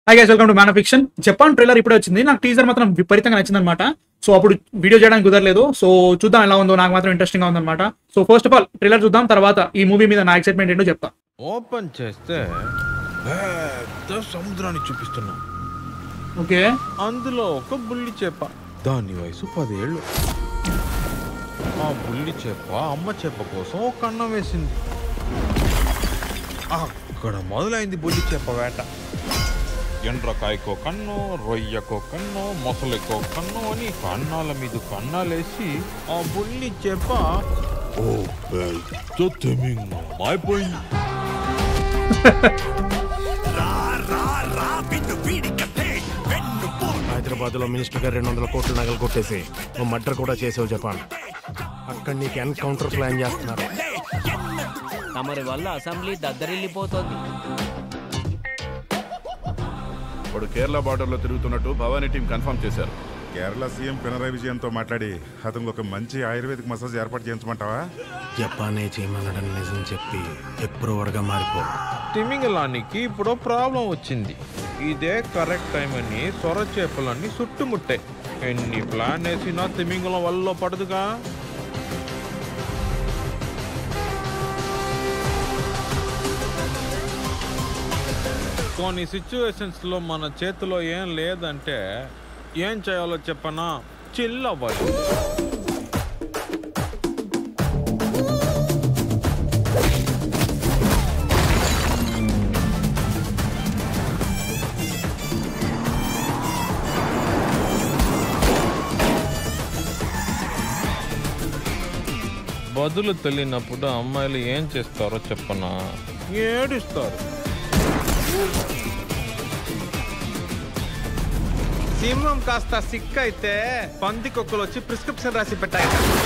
high guys welcome to man fiction Japan trailer ఇప్పుడే వచ్చింది నాకు టీజర్ మాత్రం విపరీతంగా నచ్చింది అనమాట సో అప్పుడు వీడియో చేయడానికి కుదరలేదు సో చూద్దాం ఎలా ఉందో నాకు మాత్రం ఇంట్రెస్టింగ్ గా ఉందన్నమాట so first of all trailer చూద్దాం తర్వాత ఈ మూవీ మీద నా ఎక్సైట్మెంట్ ఏంటో చెప్తా ఓపెన్ చేస్తే పెద్ద సముద్రాన్ని చూపిస్తున్నాం ఓకే అందులో ఒక బుల్లి చేప దాని వయసు పదేళ్ళు ఆ బుల్లి చేప అమ్మ చేప కోసం ఒక అన్నం వేసింది అక్కడ మొదలైంది బుల్లి చేప వేట ఎండ్రకాయకో కన్ను రొయ్యకో కన్ను మొసలికో కన్ను అని కన్నాల మీద కన్నాలేసి ఆ బుల్లి చేప ఓ పెద్ద తిమింగం అయిపోయింది హైదరాబాద్ లో మినిస్టర్ గారు రెండు వందల కోట్ల నగలు కొట్టేసి ఓ మర్డర్ కూడా చేసావు జపాన్ అక్కడ నీకు ఎన్కౌంటర్ ప్లాన్ చేస్తున్నారు తమరి వల్ల అసెంబ్లీ దద్దరిల్లిపోతోంది ఇప్పుడు కేరళ బార్డర్లో తిరుగుతున్నట్టు భవానీ టీం కన్ఫర్మ్ చేశారు కేరళ సీఎం పినరాయి విజయన్తో మాట్లాడి అతనికి ఒక మంచి ఆయుర్వేదిక్ మసాజ్ ఏర్పాటు చేయించమంటావా జపానే చేయమనడం నిజం చెప్పి ఎప్రూవర్గా మారిపో తిమింగలానికి ఇప్పుడు ప్రాబ్లం వచ్చింది ఇదే కరెక్ట్ టైం అని సొర చేపలన్నీ చుట్టుముట్టాయి ఎన్ని ప్లాన్ వేసినా తిమింగలం వల్ల పడదుగా కొన్ని సిచ్యువేషన్స్ లో మన చేతిలో ఏం లేదంటే ఏం చేయాలో చెప్పనా చిల్ అవ్వాలి బదులు తెలియనప్పుడు అమ్మాయిలు ఏం చేస్తారో చెప్పనా ఏడుస్తారు సింహం కాస్త సిక్ అయితే పందికొక్కలు వచ్చి ప్రిస్క్రిప్షన్ రాసి పెట్టాయి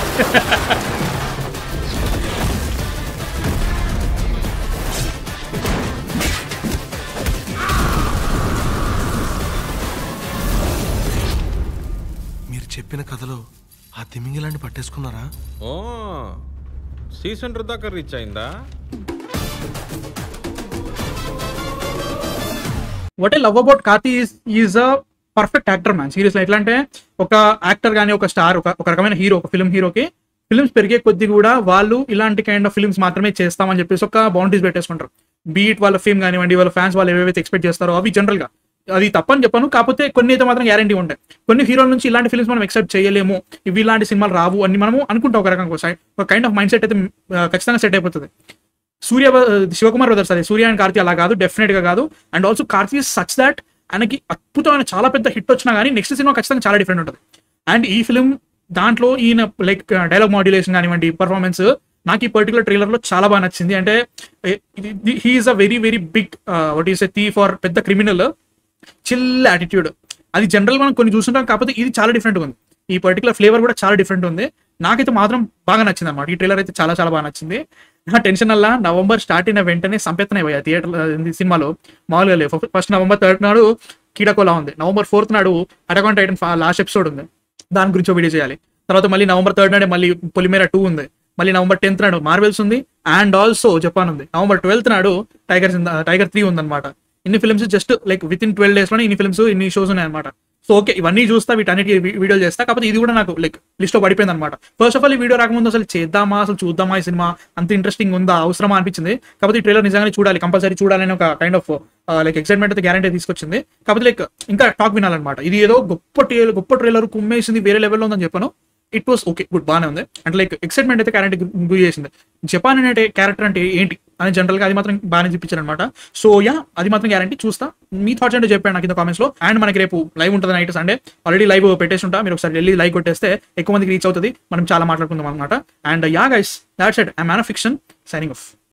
మీరు చెప్పిన కథలో ఆ తిమింగిలాంటి పట్టేసుకున్నారా ఓ సీజన్ దాకా రీచ్ అయిందా what I love about Karthi is a perfect actor man seriously ఎట్లా అంటే ఒక యాక్టర్ కానీ ఒక స్టార్ ఒక ఒక రకమైన హీరో ఒక ఫిల్మ్ హీరోకి ఫిల్మ్స్ పెరిగే కొద్దీ కూడా వాళ్ళు ఇలాంటి కైండ్ ఆఫ్ ఫిల్మ్స్ మాత్రమే చేస్తామని చెప్పేసి ఒక బౌండరీస్ పెట్టేసుకుంటారు బీట్ వాళ్ళ ఫేమ్ కానివ్వండి వాళ్ళ ఫ్యాన్స్ వాళ్ళు ఏవైతే ఎక్స్పెక్ట్ చేస్తారో అవి జనరల్ గా అది తప్పని చెప్పను కాకపోతే కొన్ని అయితే మాత్రం గ్యారంటీ ఉంటాయి కొన్ని హీరోల నుంచి ఇలాంటి ఫిల్మ్స్ మనం ఎక్సెప్ట్ చేయలేము ఇవి ఇలాంటి సినిమాలు రావు అని మనము అనుకుంటాం ఒక రకంగా ఒకసారి ఒక కైండ్ ఆఫ్ మైండ్ సెట్ అయితే ఆ, ఖచ్చితంగా సెట్ అయిపోతుంది సూర్య బ- శివకుమార్ బ్రదర్స్ అది సూర్య అండ్ కార్తీ అలా కాదు డెఫినెట్ గా కాదు and also Karthi such that ఆయనకి అద్భుతమైన చాలా పెద్ద హిట్ వచ్చినా కానీ నెక్స్ట్ సినిమా ఖచ్చితంగా చాలా డిఫరెంట్ ఉంటుంది అండ్ ఈ ఫిలిం దాంట్లో ఈయన లైక్ డైలాగ్ మాడ్యులేషన్ కానివ్వండి పర్ఫార్మెన్స్ నాకు ఈ పర్టికులర్ ట్రైలర్ లో చాలా బాగా నచ్చింది అంటే he's a very very big what is a the for పెద్ద క్రిమినల్ చిల్ యాటిట్యూడ్ అది జనరల్ మనం కొన్ని చూస్తుంటాం కాకపోతే ఇది చాలా డిఫరెంట్ ఉంది ఈ పర్టికులర్ ఫ్లేవర్ కూడా చాలా డిఫరెంట్ ఉంది నాకైతే మాత్రం బాగా నచ్చింది అనమాట ఈ ట్రైలర్ అయితే చాలా చాలా బాగా నచ్చింది నా టెన్షన్ వల్ల నవంబర్ స్టార్ట్ అయిన వెంటనే సంపెత్తనే పోయా థియేటర్ సినిమాలో మామూలుగా లేవు ఫస్ట్ నవంబర్ థర్డ్ నాడు కీడకోలా ఉంది నవంబర్ ఫోర్త్ నాడు అటకాన్ టైటన్ లాస్ట్ ఎపిసోడ్ ఉంది దాని గురించి వీడియో చేయాలి తర్వాత మళ్ళీ నవంబర్ థర్డ్ నాడే మళ్ళీ పొలిమేర టూ ఉంది మళ్ళీ నవంబర్ టెన్త్ నాడు మార్వెల్స్ ఉంది అండ్ ఆల్సో జపాన్ ఉంది నవంబర్ ట్వెల్త్ నాడు టైగర్ టైగర్ త్రీ ఉందన్నమాట ఇన్ని films just like with in twelve days లోనే ఇన్ని ఫిల్మ్స్ ఇన్ని షోస్ ఉన్నాయి అనమాట సో ఓకే ఇవన్నీ చూస్తా వీటన్నిటి వీడియోలు చేస్తా కాకపోతే ఇది కూడా నాకు లైక్ లిస్ట్ లో పడిపోయింది అనమాట ఫస్ట్ ఆఫ్ ఆల్ ఈ వీడియో రాకముందు అసలు చేద్దామా అసలు చూద్దామా ఈ సినిమా అంత ఇంట్రెస్టింగ్ ఉందా అవసరమా అనిపించింది కాకపోతే ఈ ట్రైలర్ నిజంగానే చూడాలి కంపల్సరీ చూడాలని ఒక కైండ్ ఆఫ్ లైక్ ఎక్సైట్మెంట్ అయితే గ్యారంటీ తీసుకొచ్చింది కాకపోతే లైక్ ఇంకా టాక్ వినాలన్నమాట ఇది ఏదో గొప్ప ట్రైలర్ గొప్ప ట్రైలర్ కుమ్మేసింది వేరే లెవెల్లో ఉందని చెప్పాను ఇట్ వాస్ ఓకే గుడ్ బాగానే ఉంది అంటే లైక్ ఎక్సైట్మెంట్ అయితే క్యారెక్టర్ గురి చేసింది జపాన్ అనే క్యారెక్టర్ అంటే ఏంటి అని జనరల్ గా అది మాత్రం బాగానే చూపించారు అనమాట సో యా అది మాత్రం గ్యారంటీ చూస్తా మీ థాట్స్ అంటే చెప్పాను నాకు కింద కామెంట్స్ లో అండ్ మనకి రేపు లైవ్ ఉంటుంది నైట్ సండే ఆల్రెడీ లైవ్ పెట్టేసి ఉంటా మీరు ఒకసారి వెళ్ళి లైక్ కొట్టేస్తే ఎక్కువ మందికి రీచ్ అవుతుంది మనం చాలా మాట్లాడుకుందాం అనమాట and yeah guys that's it I man fiction signing of